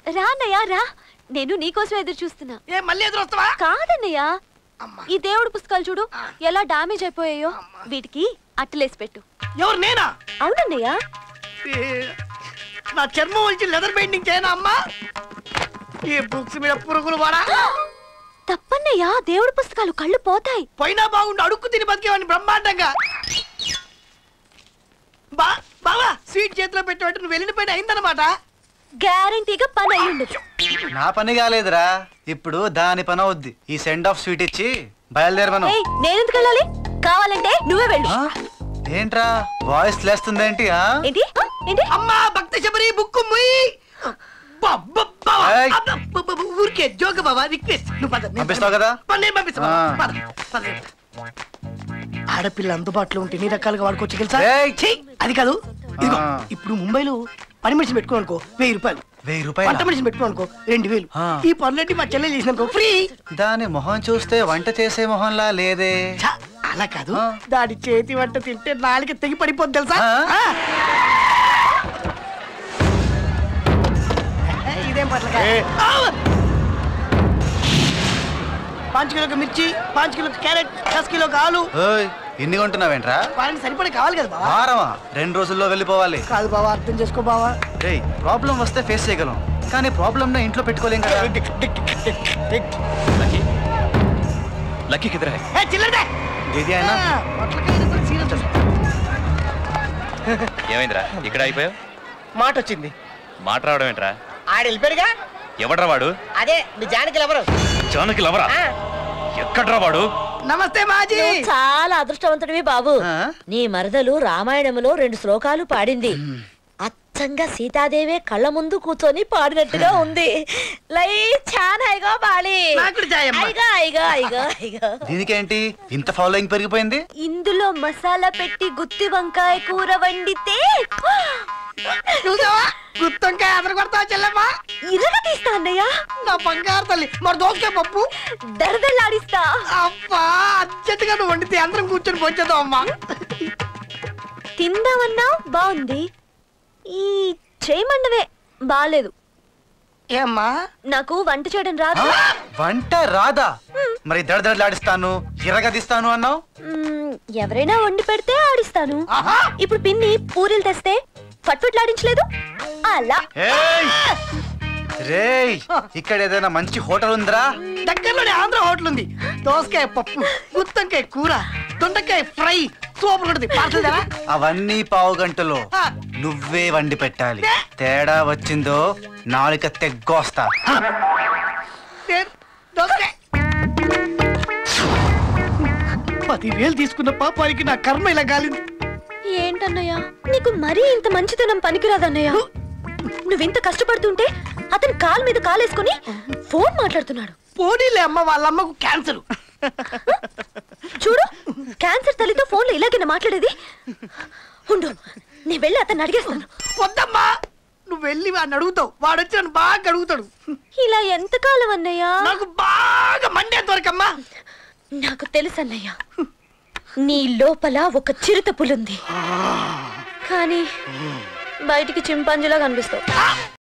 రా అన్నయ్య రా నేను నీకోసం ఎదురు చూస్తున్నా ఏ మళ్ళీ ఎదురు వస్తావా కాదన్నయ్య అమ్మా ఈ దేవుడు పుస్తకాలు చూడు ఎలా డామేజ్ అయిపోయాయో వీటికి అట్టలేసి పెట్టు ఎవరు నేనా అవునన్నయ్య ఏ, నా చర్మం వచ్చి లెదర్ పెయింటింగ్ చేయనా అమ్మా ఈ బుక్స్ మీద పురుగులు వాడా తప్పన్నయ్య దేవుడు పుస్తకాలు కళ్ళు పోతాయి పోయినా బాగుండు అడుక్కు తిని బతికేవాడిని బ్రహ్మాండంగా బా బావా స్వీట్ చేతిలో పెట్టేవాటి నువ్వు వెళ్ళిన పని అయిందనమాట గ్యారంటీగా పని అయి ఉండదు నా పని కాలేదురా ఇప్పుడు దాని పని అవుద్ది ఈ సెండ్ ఆఫ్ స్వీట్ ఇచ్చి బయలుదేరమను ఏయ్ నేనెందుకు వెళ్ళాలి కావాలంటే నువ్వే వెళ్ళు ఆ? ఏంట్రా వాయిస్ లేస్తుందేంటి ఆ? ఏంటి ఆ? ఏంటి అమ్మా భక్తి శబరి బుక్కు ముయ్ ఏయ్. ఊరికే జోక బావా రిక్వెస్ట్ నువ్వు పద నేను పంపిస్తావు కదా? పద, నేను పంపిస్తా బావ. ఆ. పద, పద. ఆడపిల్ల అందుబాటులో ఉంటే ఎన్ని రకాలుగా వాడుకోవచ్చు తెలుసా ఏయ్. ఛీ, అది కాదు ఇదిగో ఆ. ఇప్పుడు ముంబైలో పని మనిషిని పెట్టుకో అనుకో వెయ్యి రూపాయలు వెయ్యి వంట రూపాయలు మనిషిని పెట్టుకో అనుకో రెండు వేలు ఆ. ఈ పనులన్నీ మా చెల్లెలు చేసిననుకో ఫ్రీ దాని మొహం చూస్తే వంట చేసే మొహంలా లేదే ఛ, అలా కాదు ఆ. దాని చేతి వంట తింటే నాలుగు తెగి పడిపోద్ది తెలుసా ఆ. ఆ. ఏ, ఇదేం పట్ల ఏ. పాంచ్ కిలో మిర్చి పాంచ్ కిలో క్యారెట్ దస్ కిలో ఆలు ఓయ్ ఇన్ని కొంటున్నావేంట్రా వాళ్ళని సరిపడి కావాలి కదా బావా వారమా రెండు రోజుల్లో వెళ్ళిపోవాలి కాదు బావా అర్థం చేసుకో బావా రేయ్ ప్రాబ్లం వస్తే ఫేస్ చేయగలం కానీ ప్రాబ్లం ఇంట్లో పెట్టుకోలేం కదా లక్కీ లక్కీ కిధర్ హై ఏ, చిల్లరదే. ఇది అయినా ఆ, పొట్లకాయ కూడా serious ఉంది. ఏమైందిరా ఇక్కడ అయిపోయావు మాట వచ్చింది మాట రావడం ఏంట్రా ఆడ వెళ్ళిపోయాడుగా ఎవడ్రా వాడు అదే మీ జానకి ఎవరు జానకి లవరా ఎక్కడ్రా వాడు నమస్తే మాజీ నువ్వు చాలా అదృష్టవంతుడివి బాబు ఆ? నీ మరదలు రామాయణములో రెండు శ్లోకాలు పాడింది అచ్చంగా సీతాదేవే కళ్ళ ముందు కూర్చొని పాడినట్టుగా ఉంది లై చాన్ హైగా బాలి నాకు కూడా చాయ్ అమ్మా. ఐగా ఐగా ఐగా ఐగా దీనికేంటి ఇంత ఫాలోయింగ్ పెరిగిపోయింది ఇందులో మసాలా పెట్టి గుత్తి వంకాయ కూర వండితే చూసావా గుత్తంకాయ అదర కొడతావా చెల్లెమ్మా ఇరగ తీస్తా అన్నయ్య నా బంగారు తల్లి మరి దోసకాయ పప్పు దరదలాడిస్తా అబ్బా అర్జెంటుగా నువ్వు వండితే అందరం కూర్చొని పోంచేద్దాం అమ్మా తిందామన్నా బాగుంది ఈ చేయమండవే బాలేదు ఏమ్మా నాకు వంట చేయడం రాదు వంట రాదా మరి దడదడలాడిస్తాను ఎర్రగదిస్తాను అన్నావు మ్మ్, ఎవరైనా వండి పెడితే ఆడిస్తాను ఆహా ఇప్పుడు పిన్ని పూరీలు తెస్తే ఫట్ఫట్లాడించలేదు అలా ఏయ్! రేయ్ ఇక్కడ ఏదైనా మంచి హోటల్ ఉందిరా దగ్గరలోనే ఆంధ్ర హోటల్ ఉంది దోసకాయ పప్పు గుత్తంకాయ కూర దొండకాయ ఫ్రై సూపర్ ఉంటుంది పార్సల్ కదా అవన్నీ పావు గంటలో ఆ. నువ్వే వండి పెట్టాలి తేడా వచ్చిందో నాలుక తెగ్గోస్తా నేను దోసకాయ పదివేలు తీసుకున్న పాపానికి నా కర్మ ఇలా గాలింది ఏంటన్నయ్య నీకు మరీ ఇంత మంచితనం పనికిరాదన్నయ్య నువ్వింత కష్టపడుతుంటే అతను కాలు మీద కాలేసుకుని ఫోన్ మాట్లాడుతున్నాడు పోనీలే అమ్మ వాళ్ళ అమ్మకు క్యాన్సర్ చూడు క్యాన్సర్ తల్లితో ఫోన్లో ఇలాగైనా మాట్లాడేది ఉండు నేను వెళ్ళి అతన్ని అడిగేస్తాను వద్దమ్మా నువ్వు వెళ్ళి వాడిని అడుగుతావు వాడు వచ్చి నన్ను బాగా అడుగుతాడు ఇలా ఎంతకాలం అన్నయ్య నాకు బాగా మండేంత వరకమ్మా నాకు తెలుసు అన్నయ్య నీ లోపల ఒక చిరుత పులుంది కానీ బయటికి చింపాంజీలా కనిపిస్తావు